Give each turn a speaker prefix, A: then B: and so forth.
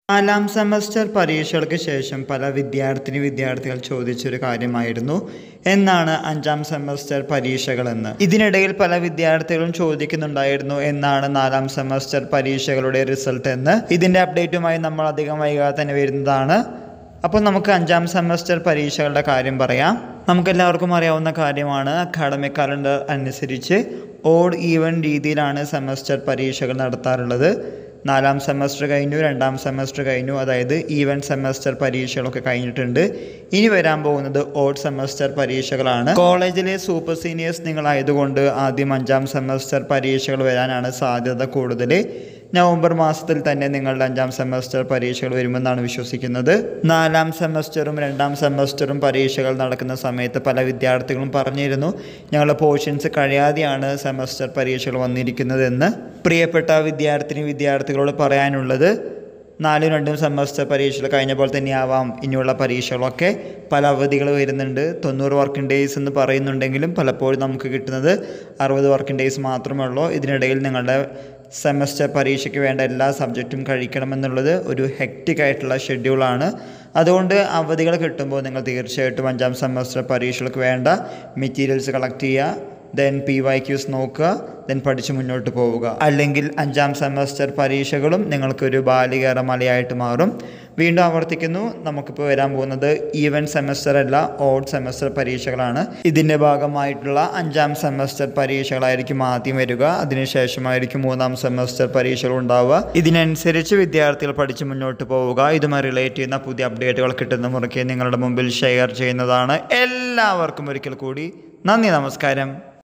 A: നാലാം സെമസ്റ്റർ പരീക്ഷകൾക്ക് ശേഷം പല വിദ്യാർത്ഥിനി വിദ്യാർത്ഥികൾ ചോദിച്ചൊരു കാര്യമായിരുന്നു എന്നാണ് അഞ്ചാം സെമസ്റ്റർ പരീക്ഷകളെന്ന് ഇതിനിടയിൽ പല വിദ്യാർത്ഥികളും ചോദിക്കുന്നുണ്ടായിരുന്നു എന്നാണ് നാലാം സെമസ്റ്റർ പരീക്ഷകളുടെ റിസൾട്ട് എന്ന് ഇതിൻ്റെ അപ്ഡേറ്റുമായി നമ്മൾ അധികം വൈകാതെ തന്നെ വരുന്നതാണ് അപ്പോൾ നമുക്ക് അഞ്ചാം സെമസ്റ്റർ പരീക്ഷകളുടെ കാര്യം പറയാം നമുക്കെല്ലാവർക്കും അറിയാവുന്ന കാര്യമാണ് അക്കാഡമിക് കലണ്ടർ അനുസരിച്ച് ഓഡ് ഈവൻ രീതിയിലാണ് സെമസ്റ്റർ പരീക്ഷകൾ നടത്താറുള്ളത് നാലാം സെമസ്റ്റർ കഴിഞ്ഞു രണ്ടാം സെമസ്റ്റർ കഴിഞ്ഞു അതായത് ഈവൻ സെമസ്റ്റർ പരീക്ഷകളൊക്കെ കഴിഞ്ഞിട്ടുണ്ട് ഇനി വരാൻ പോകുന്നത് ഓഡ് സെമസ്റ്റർ പരീക്ഷകളാണ് കോളേജിലെ സൂപ്പർ സീനിയേഴ്സ് നിങ്ങളായതുകൊണ്ട് ആദ്യം അഞ്ചാം സെമസ്റ്റർ പരീക്ഷകൾ വരാനാണ് സാധ്യത കൂടുതൽ നവംബർ മാസത്തിൽ തന്നെ നിങ്ങളുടെ അഞ്ചാം സെമസ്റ്റർ പരീക്ഷകൾ വരുമെന്നാണ് വിശ്വസിക്കുന്നത് നാലാം സെമസ്റ്ററും രണ്ടാം സെമസ്റ്ററും പരീക്ഷകൾ നടക്കുന്ന സമയത്ത് പല വിദ്യാർത്ഥികളും പറഞ്ഞിരുന്നു ഞങ്ങളുടെ പോർഷൻസ് കഴിയാതെയാണ് സെമസ്റ്റർ പരീക്ഷകൾ വന്നിരിക്കുന്നതെന്ന് പ്രിയപ്പെട്ട വിദ്യാർത്ഥിനി വിദ്യാർത്ഥികളോട് പറയാനുള്ളത് നാലും രണ്ടും സെമസ്റ്റർ പരീക്ഷകൾ കഴിഞ്ഞപ്പോൾ തന്നെയാവാം ഇനിയുള്ള പരീക്ഷകളൊക്കെ പല അവധികൾ വരുന്നുണ്ട് തൊണ്ണൂറ് വർക്കിംഗ് ഡേയ്സ് എന്ന് പറയുന്നുണ്ടെങ്കിലും പലപ്പോഴും നമുക്ക് കിട്ടുന്നത് അറുപത് വർക്കിംഗ് ഡേയ്സ് മാത്രമേ ഉള്ളൂ ഇതിനിടയിൽ നിങ്ങളുടെ സെമസ്റ്റർ പരീക്ഷയ്ക്ക് വേണ്ട എല്ലാ സബ്ജക്റ്റും കഴിക്കണമെന്നുള്ളത് ഒരു ഹെക്റ്റിക് ആയിട്ടുള്ള ഷെഡ്യൂളാണ് അതുകൊണ്ട് അവധികൾ കിട്ടുമ്പോൾ നിങ്ങൾ തീർച്ചയായിട്ടും അഞ്ചാം സെമസ്റ്റർ പരീക്ഷകൾക്ക് വേണ്ട മെറ്റീരിയൽസ് കളക്ട് ചെയ്യുക ദെൻ പി വൈ ക്യൂസ് നോക്കുക ദെൻ പഠിച്ച് മുന്നോട്ട് പോവുക അല്ലെങ്കിൽ അഞ്ചാം സെമസ്റ്റർ പരീക്ഷകളും നിങ്ങൾക്കൊരു ബാലികേറ മലയായിട്ട് മാറും വീണ്ടും ആവർത്തിക്കുന്നു നമുക്കിപ്പോൾ വരാൻ പോകുന്നത് ഈവൻ സെമസ്റ്റർ അല്ല ഓഡ് സെമസ്റ്റർ പരീക്ഷകളാണ് ഇതിൻ്റെ ഭാഗമായിട്ടുള്ള അഞ്ചാം സെമസ്റ്റർ പരീക്ഷകളായിരിക്കും ആദ്യം വരിക അതിനുശേഷമായിരിക്കും മൂന്നാം സെമസ്റ്റർ പരീക്ഷകൾ ഉണ്ടാവുക ഇതിനനുസരിച്ച് വിദ്യാർത്ഥികൾ പഠിച്ച് മുന്നോട്ട് പോവുക ഇതുമായി റിലേറ്റ് ചെയ്യുന്ന പുതിയ അപ്ഡേറ്റുകൾ കിട്ടുന്ന മുറയ്ക്ക് നിങ്ങളുടെ മുമ്പിൽ ഷെയർ ചെയ്യുന്നതാണ് എല്ലാവർക്കും ഒരിക്കൽ കൂടി നന്ദി നമസ്കാരം